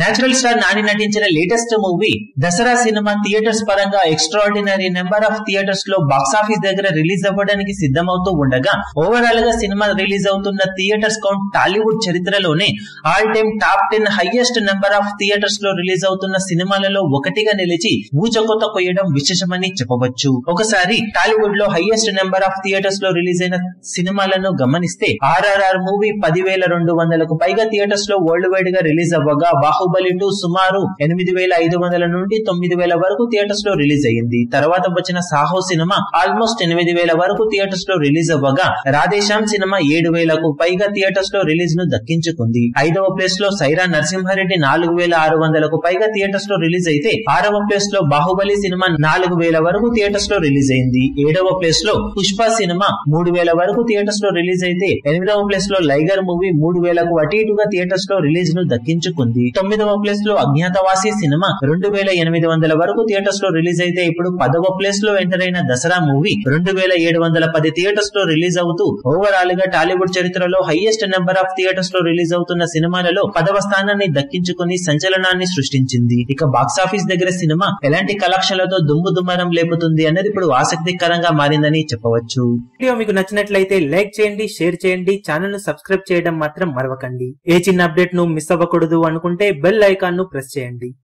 natural star Nani నటించిన latest movie Dasara సినిమా theatres పరంగా ఎక్స్ట్రాడినరీ నెంబర్ ఆఫ్ థియేటర్స్ లో బాక్సాఫీస్ దగ్గర రిలీజ్ అవ్వడానికి సిద్ధమవుతూ ఉండగా ఓవరాల్ గా సినిమా రిలీజ్ అవుతున్న థియేటర్స్ కౌంట్ టాలీవుడ్ చరిత్రలోనే all time top ten highest number of theatres లో రిలీజ్ అవుతున్న సినిమాలలో ఒకటిగా నిలిచి ఊచకొత కొయ్యడం విశేషమని చెప్పవచ్చు ఒకసారి టాలీవుడ్ లో హైయెస్ట్ నెంబర్ ఆఫ్ థియేటర్స్ లో రిలీజ్ అయిన సినిమాలను గమనిస్తే ఆర్ఆర్ఆర్ మూవీ పదివేల రెండు వందలకు పైగా థియేటర్స్ లో వరల్డ్ వైడ్ గా రిలీజ్ అవ్వగా బాహుబలి టూ సుమారు ఎనిమిది వేల ఐదు వందల నుండి తొమ్మిది వేల వరకు థియేటర్స్ లో రిలీజ్ అయ్యింది తర్వాత వచ్చిన సాహో సినిమా ఆల్మోస్ట్ ఎనిమిది వేల వరకు థియేటర్స్ లో రిలీజ్ అవ్వగా రాధేశ్యామ్ సినిమా ఏడు వేలకు పైగా థియేటర్స్ లో రిలీజ్ ను దక్కించుకుంది ఐదవ ప్లేస్ లో సైరా నరసింహారెడ్డి నాలుగు వేల ఆరు వందలకు పైగా థియేటర్స్ లో రిలీజ్ అయితే ఆరవ ప్లేస్ లో బాహుబలి సినిమా నాలుగు వేల వరకు థియేటర్స్ లో రిలీజ్ అయింది ఏడవ ప్లేస్ లో పుష్ప సినిమా మూడు వేల వరకు థియేటర్స్ లో రిలీజ్ అయితే ఎనిమిదవ ప్లేస్ లో లైగర్ మూవీ మూడు వేలకు అటు ఇటుగా థియేటర్స్ లో రిలీజ్ ను దక్కించుకుంది తొమ్మిదవ ప్లేస్ లో అజ్ఞాతవాసి సినిమా రెండు వేల ఎనిమిది వందల వరకు థియేటర్స్ లో రిలీజ్ అయితే ఇప్పుడు పదవ ప్లేస్ లో ఎంటర్ అయిన దసరా మూవీ రెండు వేల ఏడు వందల పది థియేటర్స్ లో రిలీజ్ అవుతూ ఓవరాల్ గా టాలీవుడ్ చరిత్రలో హైయెస్ట్ నెంబర్ ఆఫ్ థియేటర్స్ లో రిలీజ్ అవుతున్న సినిమాలలో పదవ స్థానాన్ని దక్కించుకుని సంచలనాన్ని సృష్టించింది ఇక బాక్సాఫీస్ దగ్గర సినిమా ఎలాంటి కలెక్షన్లతో దుమ్ము దుమ్మరం లేపుతుంది అనేది ఇప్పుడు ఆసక్తికరంగా మారిందని చెప్పవచ్చు వీడియో మీకు నచ్చినట్లయితే లైక్ చేయండి షేర్ చేయండి ఛానల్ ను సబ్స్క్రైబ్ చేయడం మాత్రం మరవకండి ఏ చిన్న అప్డేట్ ను మిస్ అవ్వకూడదు అనుకుంటే బెల్ ఐకాన్ ను ప్రెస్ చేయండి